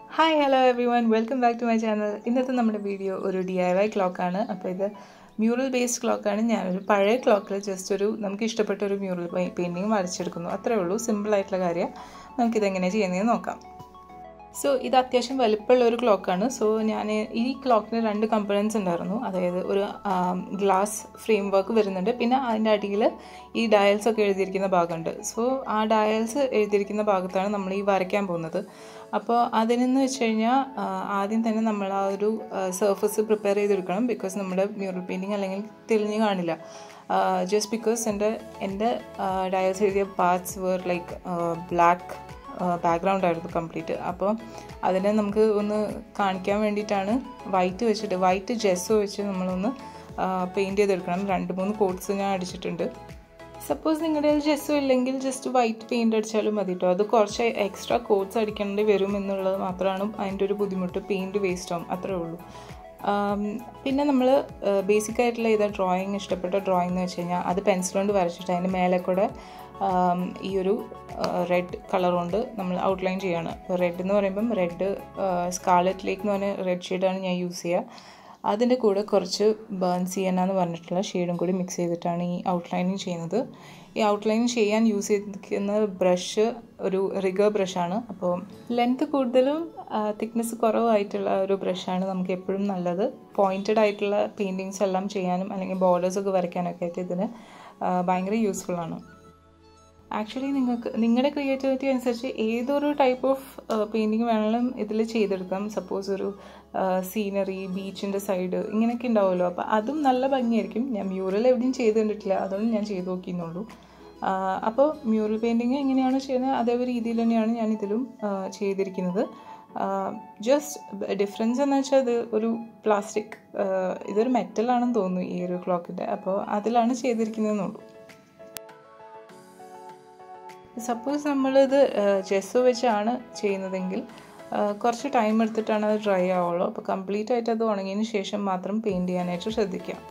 hi hello everyone welcome back to my channel ഇന്നത്തെ നമ്മുടെ video ഒരു D I Y ക്ലോക്കാണ് അപ്പോൾ ഇത് മ്യൂറൽ ബേസ്ഡ് ക്ലോക്കാണ് ഞാനൊരു പഴയ ക്ലോക്കിൽ ജസ്റ്റ് ഒരു നമുക്ക് ഇഷ്ടപ്പെട്ട ഒരു മ്യൂറൽ പെയിൻറ്റിങ് വരച്ചെടുക്കുന്നു അത്രേ ഉള്ളൂ സിമ്പിൾ ആയിട്ടുള്ള കാര്യം നമുക്കിതെങ്ങനെ ചെയ്യുന്നതെന്ന് നോക്കാം സോ ഇത് അത്യാവശ്യം വലിപ്പമുള്ള ഒരു ക്ലോക്കാണ് സോ ഞാൻ ഈ ക്ലോക്കിന് രണ്ട് കമ്പണൻസ് ഉണ്ടായിരുന്നു അതായത് ഒരു ഗ്ലാസ് ഫ്രെയിം വർക്ക് വരുന്നുണ്ട് പിന്നെ അതിൻ്റെ അടിയിൽ ഈ ഡയൽസ് ഒക്കെ എഴുതിയിരിക്കുന്ന ഭാഗമുണ്ട് സോ ആ ഡയൽസ് എഴുതിയിരിക്കുന്ന ഭാഗത്താണ് നമ്മൾ ഈ വരയ്ക്കാൻ പോകുന്നത് അപ്പോൾ അതിനെന്ന് വെച്ച് കഴിഞ്ഞാൽ ആദ്യം തന്നെ നമ്മൾ ആ ഒരു സർഫസ് പ്രിപ്പയർ ചെയ്തെടുക്കണം ബിക്കോസ് നമ്മുടെ മ്യൂറൽ പെയിൻറ്റിങ് അല്ലെങ്കിൽ തെളിഞ്ഞ് കാണില്ല ജസ്റ്റ് ബിക്കോസ് എൻ്റെ എൻ്റെ ഡയൽസ് എഴുതിയ parts where like black background ആയിരുന്നു കംപ്ലീറ്റ് അപ്പോൾ അതിനെ നമുക്ക് ഒന്ന് കാണിക്കാൻ വേണ്ടിയിട്ടാണ് വൈറ്റ് വെച്ചിട്ട് വൈറ്റ് ജെസ്സോ വെച്ച് നമ്മളൊന്ന് പെയിൻറ്റ് ചെയ്തെടുക്കണം രണ്ട് മൂന്ന് കോട്ട്സ് ഞാൻ അടിച്ചിട്ടുണ്ട് സപ്പോസ് നിങ്ങളുടെ കയ്യിൽ ജെസ്സോ ഇല്ലെങ്കിൽ ജസ്റ്റ് വൈറ്റ് പെയിൻറ് അടിച്ചാലും മതി കേട്ടോ അത് കുറച്ച് എക്സ്ട്രാ കോട്ട്സ് അടിക്കേണ്ടി വരും എന്നുള്ളത് മാത്രമാണ് അതിൻ്റെ ഒരു ബുദ്ധിമുട്ട് പെയിൻറ് വേസ്റ്റ് ആവും അത്രേ ഉള്ളൂ പിന്നെ നമ്മൾ ബേസിക് ആയിട്ടുള്ള ഏതാ ഡ്രോയിങ് ഇഷ്ടപ്പെട്ട ഡ്രോയിങ് എന്ന് വെച്ച് കഴിഞ്ഞാൽ അത് പെൻസിൽ കൊണ്ട് വരച്ചിട്ട് അതിൻ്റെ മേലെ കൂടെ ഈ ഒരു റെഡ് കളർ കൊണ്ട് നമ്മൾ ഔട്ട്ലൈൻ ചെയ്യാണ് അപ്പോൾ റെഡ് എന്ന് പറയുമ്പം റെഡ് സ്കാലറ്റ് ലേക്ക് എന്ന് പറഞ്ഞ റെഡ് ഷെയ്ഡാണ് ഞാൻ യൂസ് ചെയ്യുക അതിൻ്റെ കൂടെ കുറച്ച് ബേൺ സിയന എന്ന് പറഞ്ഞിട്ടുള്ള ഷെയ്ഡും കൂടി മിക്സ് ചെയ്തിട്ടാണ് ഈ ഔട്ട്ലൈനിങ് ചെയ്യുന്നത് ഈ ഔട്ട്ലൈനിങ് ചെയ്യാൻ യൂസ് ചെയ്തിരിക്കുന്ന ബ്രഷ് ഒരു റിഗർ ബ്രഷാണ് അപ്പോൾ ലെങ്ത് കൂടുതലും തിക്നെസ് കുറവായിട്ടുള്ള ഒരു ബ്രഷാണ് നമുക്ക് എപ്പോഴും നല്ലത് പോയിൻറ്റഡ് ആയിട്ടുള്ള പെയിൻറ്റിങ്സ് എല്ലാം ചെയ്യാനും അല്ലെങ്കിൽ ബോർഡേഴ്സ് ഒക്കെ വരയ്ക്കാനൊക്കെ ആയിട്ട് ഇതിന് ഭയങ്കര യൂസ്ഫുൾ ആണ് ആക്ച്വലി നിങ്ങൾക്ക് നിങ്ങളുടെ ക്രിയേറ്റിവിറ്റി അനുസരിച്ച് ഏതൊരു ടൈപ്പ് ഓഫ് പെയിൻറ്റിങ് വേണമെങ്കിലും ഇതിൽ ചെയ്തെടുക്കാം സപ്പോസ് ഒരു സീനറി ബീച്ചിൻ്റെ സൈഡ് ഇങ്ങനെയൊക്കെ ഉണ്ടാവുമല്ലോ അപ്പോൾ അതും നല്ല ഭംഗിയായിരിക്കും ഞാൻ മ്യൂറൽ എവിടെയും ചെയ്ത് കണ്ടിട്ടില്ല അതുകൊണ്ട് ഞാൻ ചെയ്ത് നോക്കിയെന്നുള്ളൂ അപ്പോൾ മ്യൂറൽ പെയിൻറ്റിങ് എങ്ങനെയാണ് ചെയ്യുന്നത് അതേ രീതിയിൽ തന്നെയാണ് ഞാൻ ഇതിലും ചെയ്തിരിക്കുന്നത് ജസ്റ്റ് ഡിഫറൻസ് എന്ന് വെച്ചാൽ ഇത് ഒരു പ്ലാസ്റ്റിക് ഇതൊരു മെറ്റലാണെന്ന് തോന്നുന്നു ഈ ഒരു ക്ലോക്കിൻ്റെ അപ്പോൾ അതിലാണ് ചെയ്തിരിക്കുന്നതെന്നുള്ളൂ സപ്പോസ് നമ്മളിത് ജെസ്സോ വെച്ചാണ് ചെയ്യുന്നതെങ്കിൽ കുറച്ച് ടൈം എടുത്തിട്ടാണ് അത് ഡ്രൈ ആവുള്ളൂ അപ്പോൾ കംപ്ലീറ്റ് ആയിട്ട് അത് ഉണങ്ങിയതിന് ശേഷം മാത്രം പെയിൻറ്റ് ചെയ്യാനായിട്ട് ശ്രദ്ധിക്കാം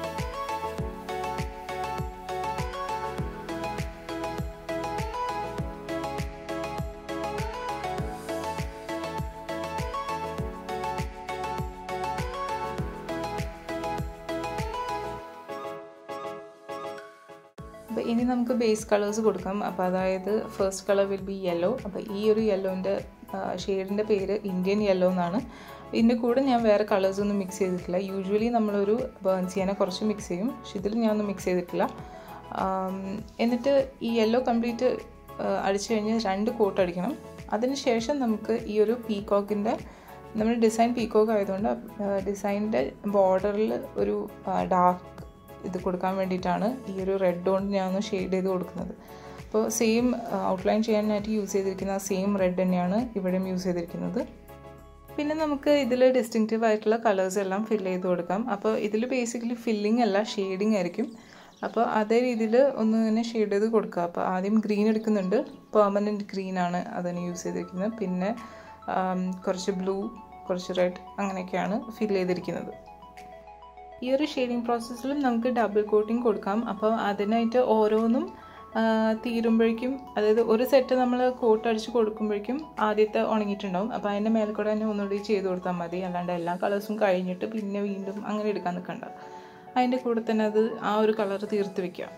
അപ്പോൾ ഇനി നമുക്ക് ബേസ് കളേഴ്സ് കൊടുക്കാം അപ്പോൾ അതായത് first colour will be yellow അപ്പോൾ ഈ ഒരു യെല്ലോൻ്റെ ഷെയ്ഡിൻ്റെ പേര് ഇന്ത്യൻ യെല്ലോ എന്നാണ് ഇതിൻ്റെ കൂടെ ഞാൻ വേറെ കളേഴ്സ് ഒന്നും മിക്സ് ചെയ്തിട്ടില്ല യൂഷ്വലി നമ്മളൊരു ബേൺ ചെയ്യാനെ കുറച്ച് മിക്സ് ചെയ്യും പക്ഷെ ഇതിൽ ഞാനൊന്നും മിക്സ് ചെയ്തിട്ടില്ല എന്നിട്ട് ഈ യെല്ലോ കംപ്ലീറ്റ് അടിച്ചു കഴിഞ്ഞ് രണ്ട് കോട്ട് അടിക്കണം അതിന് ശേഷം നമുക്ക് ഈ ഒരു പീകോക്കിൻ്റെ നമ്മൾ ഡിസൈൻ പീകോക്ക് ആയതുകൊണ്ട് ഡിസൈനിൻ്റെ ബോർഡറിൽ ഒരു ഡാർക്ക് ഇത് കൊടുക്കാൻ വേണ്ടിയിട്ടാണ് ഈ ഒരു റെഡ് കൊണ്ട് ഞാൻ ഒന്ന് ഷെയ്ഡ് ചെയ്ത് കൊടുക്കുന്നത് അപ്പോൾ സെയിം ഔട്ട്ലൈൻ ചെയ്യാനായിട്ട് യൂസ് ചെയ്തിരിക്കുന്ന സെയിം റെഡ് തന്നെയാണ് ഇവിടെയും യൂസ് ചെയ്തിരിക്കുന്നത് പിന്നെ നമുക്ക് ഇതിൽ ഡിസ്റ്റിങ്റ്റീവ് ആയിട്ടുള്ള കളേഴ്സ് എല്ലാം ഫില്ല് ചെയ്ത് കൊടുക്കാം അപ്പോൾ ഇതിൽ ബേസിക്കലി ഫില്ലിംഗ് അല്ല ഷെയ്ഡിങ് ആയിരിക്കും അപ്പോൾ അതേ രീതിയിൽ ഒന്ന് ഇങ്ങനെ ഷെയ്ഡ് ചെയ്ത് കൊടുക്കുക അപ്പോൾ ആദ്യം ഗ്രീൻ എടുക്കുന്നുണ്ട് പെർമനൻറ്റ് ഗ്രീൻ ആണ് അതിന് യൂസ് ചെയ്തിരിക്കുന്നത് പിന്നെ കുറച്ച് ബ്ലൂ കുറച്ച് റെഡ് അങ്ങനെയൊക്കെയാണ് ഫില്ല് ചെയ്തിരിക്കുന്നത് ഈ ഒരു ഷെയ്ഡിങ് പ്രോസസ്സിലും നമുക്ക് ഡബിൾ കോട്ടിങ് കൊടുക്കാം അപ്പോൾ അതിനായിട്ട് ഓരോന്നും തീരുമ്പോഴേക്കും അതായത് ഒരു സെറ്റ് നമ്മൾ കോട്ട് അടിച്ച് കൊടുക്കുമ്പോഴേക്കും ആദ്യത്തെ ഉണങ്ങിയിട്ടുണ്ടാവും അപ്പോൾ അതിൻ്റെ മേലെ കൂടെ തന്നെ ഒന്നുകൂടി ചെയ്ത് കൊടുത്താൽ മതി അല്ലാണ്ട് എല്ലാ കളേഴ്സും കഴിഞ്ഞിട്ട് പിന്നെ വീണ്ടും അങ്ങനെ എടുക്കാൻ നിൽക്കണ്ട അതിൻ്റെ കൂടെ തന്നെ അത് ആ ഒരു കളർ തീർത്ത് വെക്കാം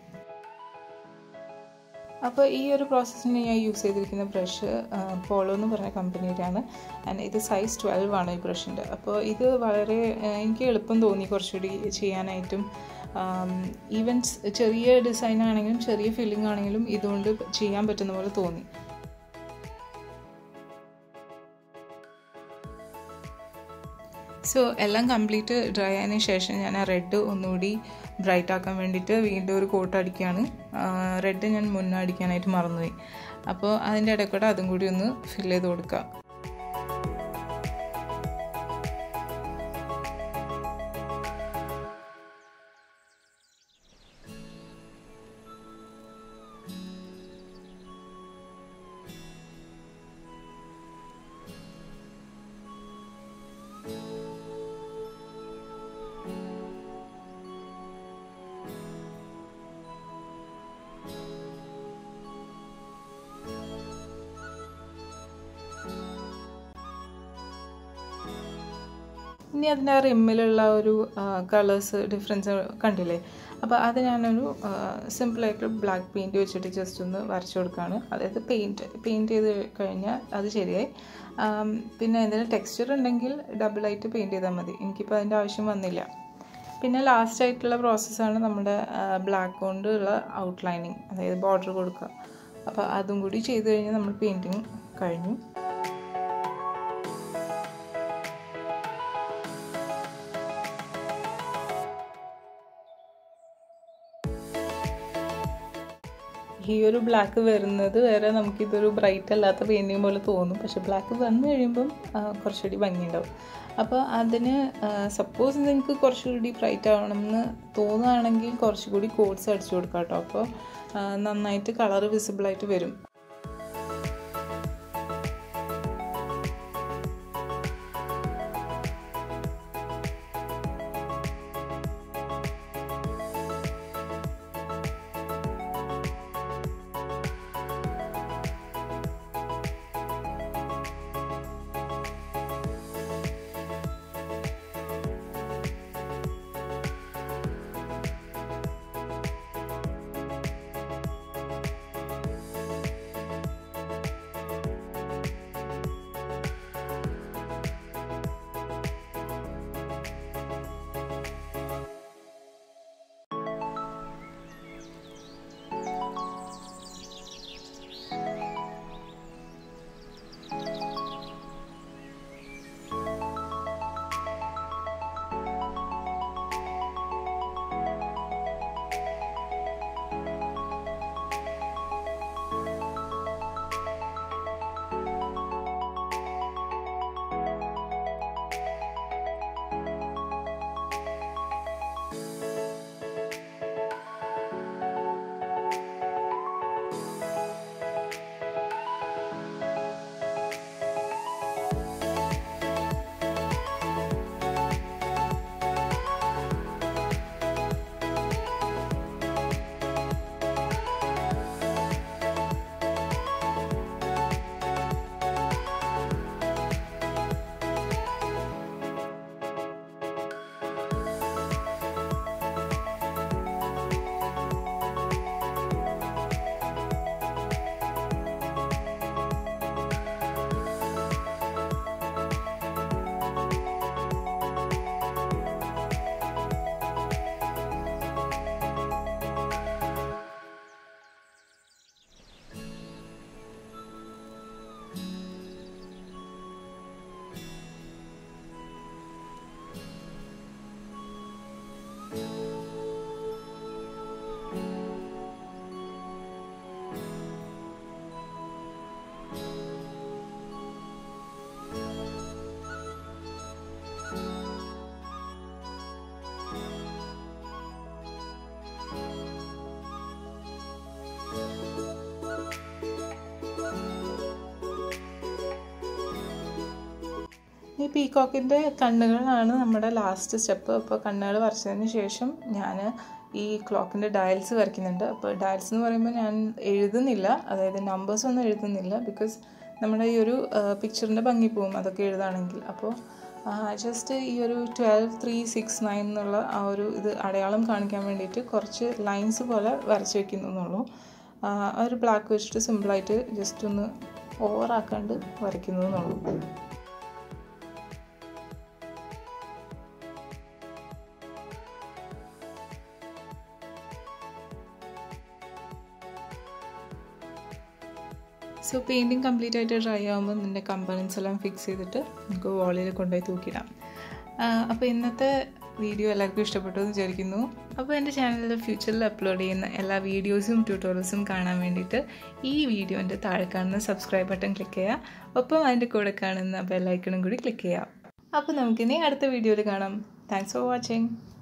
അപ്പോൾ ഈ ഒരു പ്രോസസ്സിന് ഞാൻ യൂസ് ചെയ്തിരിക്കുന്ന ബ്രഷ് പോളോ എന്ന് പറഞ്ഞ കമ്പനിയുടെയാണ് ആൻഡ് ഇത് സൈസ് ട്വൽവ് ആണ് ഈ ബ്രഷിൻ്റെ അപ്പോൾ ഇത് വളരെ എനിക്ക് എളുപ്പം തോന്നി കുറച്ചുകൂടി ചെയ്യാനായിട്ടും ഈവൻ ചെറിയ ഡിസൈൻ ആണെങ്കിലും ചെറിയ ഫില്ലിംഗ് ആണെങ്കിലും ഇതുകൊണ്ട് ചെയ്യാൻ പറ്റുന്ന പോലെ തോന്നി സോ എല്ലാം കംപ്ലീറ്റ് ഡ്രൈ ആയതിനു ശേഷം ഞാൻ ആ റെഡ് ഒന്നുകൂടി ബ്രൈറ്റ് ആക്കാൻ വേണ്ടിയിട്ട് വീണ്ടും ഒരു കോട്ട് അടിക്കുകയാണ് റെഡ് ഞാൻ മുന്നേ അടിക്കാനായിട്ട് മറന്നുപോയി അപ്പോൾ അതിൻ്റെ ഇടയിൽ കൂടെ അതും കൂടി ഒന്ന് ഫില്ല് ചെയ്ത് കൊടുക്കുക ഇനി അതിൻ്റെ ആ റിമ്മിലുള്ള ഒരു കളേഴ്സ് ഡിഫറൻസ് കണ്ടില്ലേ അപ്പോൾ അത് ഞാനൊരു സിമ്പിളായിട്ട് ബ്ലാക്ക് പെയിൻറ്റ് വെച്ചിട്ട് ജസ്റ്റ് ഒന്ന് വരച്ചു കൊടുക്കുകയാണ് അതായത് പെയിൻറ്റ് പെയിൻറ്റ് ചെയ്ത് കഴിഞ്ഞാൽ അത് ശരിയായി പിന്നെ എന്തെങ്കിലും ടെക്സ്ചർ ഉണ്ടെങ്കിൽ ഡബിളായിട്ട് പെയിൻറ്റ് ചെയ്താൽ മതി എനിക്കിപ്പോൾ അതിൻ്റെ ആവശ്യം വന്നില്ല പിന്നെ ലാസ്റ്റ് ആയിട്ടുള്ള പ്രോസസ്സാണ് നമ്മുടെ ബ്ലാക്ക് കൊണ്ടുള്ള ഔട്ട്ലൈനിങ് അതായത് ബോർഡർ കൊടുക്കുക അപ്പോൾ അതും കൂടി ചെയ്ത് കഴിഞ്ഞാൽ നമ്മൾ പെയിൻറ്റിങ് കഴിഞ്ഞു ഈ ഒരു ബ്ലാക്ക് വരുന്നത് വരെ നമുക്കിതൊരു ബ്രൈറ്റ് അല്ലാത്ത പെയിൻറ്റിങ് പോലെ തോന്നും പക്ഷെ ബ്ലാക്ക് വന്നു കഴിയുമ്പം കുറച്ചുകൂടി ഭംഗിയുണ്ടാവും അപ്പോൾ അതിന് സപ്പോസ് നിങ്ങൾക്ക് കുറച്ചുകൂടി ബ്രൈറ്റ് ആവണമെന്ന് തോന്നുകയാണെങ്കിൽ കുറച്ചുകൂടി കോഡ്സ് അടിച്ചു കൊടുക്കാം കേട്ടോ അപ്പോൾ നന്നായിട്ട് കളർ വിസിബിളായിട്ട് വരും ഈ പീകോക്കിൻ്റെ കണ്ണുകളാണ് നമ്മുടെ ലാസ്റ്റ് സ്റ്റെപ്പ് അപ്പോൾ കണ്ണുകൾ വരച്ചതിന് ശേഷം ഞാൻ ഈ ക്ലോക്കിൻ്റെ ഡയൽസ് വരയ്ക്കുന്നുണ്ട് അപ്പോൾ ഡയൽസ് എന്ന് പറയുമ്പോൾ ഞാൻ എഴുതുന്നില്ല അതായത് നമ്പേഴ്സ് ഒന്നും എഴുതുന്നില്ല ബിക്കോസ് നമ്മുടെ ഈ ഒരു പിക്ചറിൻ്റെ ഭംഗി പോവും അതൊക്കെ എഴുതുകയാണെങ്കിൽ അപ്പോൾ ജസ്റ്റ് ഈ ഒരു ട്വൽവ് ത്രീ സിക്സ് നയൻ എന്നുള്ള ആ ഒരു ഇത് അടയാളം കാണിക്കാൻ വേണ്ടിയിട്ട് കുറച്ച് ലൈൻസ് പോലെ വരച്ച് വെക്കുന്നു എന്നുള്ളൂ ആ ഒരു ബ്ലാക്ക് വെച്ചിട്ട് സിമ്പിളായിട്ട് ജസ്റ്റ് ഒന്ന് ഓവറാക്കാണ്ട് വരയ്ക്കുന്നു എന്നുള്ളൂ സോ പെയിൻറ്റിങ് കംപ്ലീറ്റ് ആയിട്ട് ഡ്രൈ ആകുമ്പോൾ നിൻ്റെ കമ്പണൻസ് എല്ലാം ഫിക്സ് ചെയ്തിട്ട് നമുക്ക് വാളിൽ കൊണ്ടുപോയി തൂക്കിടാം അപ്പോൾ ഇന്നത്തെ വീഡിയോ എല്ലാവർക്കും ഇഷ്ടപ്പെട്ടു എന്ന് വിചാരിക്കുന്നു അപ്പോൾ എൻ്റെ ചാനലിൽ ഫ്യൂച്ചറിൽ അപ്ലോഡ് ചെയ്യുന്ന എല്ലാ വീഡിയോസും ട്യൂട്ടോറിയൽസും കാണാൻ വേണ്ടിയിട്ട് ഈ വീഡിയോൻ്റെ താഴെ കാണുന്ന സബ്സ്ക്രൈബ് ബട്ടൺ ക്ലിക്ക് ചെയ്യുക ഒപ്പം അതിൻ്റെ കൂടെ കാണുന്ന ബെല്ലൈക്കണും കൂടി ക്ലിക്ക് ചെയ്യാം അപ്പോൾ നമുക്കിനി അടുത്ത വീഡിയോയിൽ കാണാം താങ്ക്സ് ഫോർ വാച്ചിങ്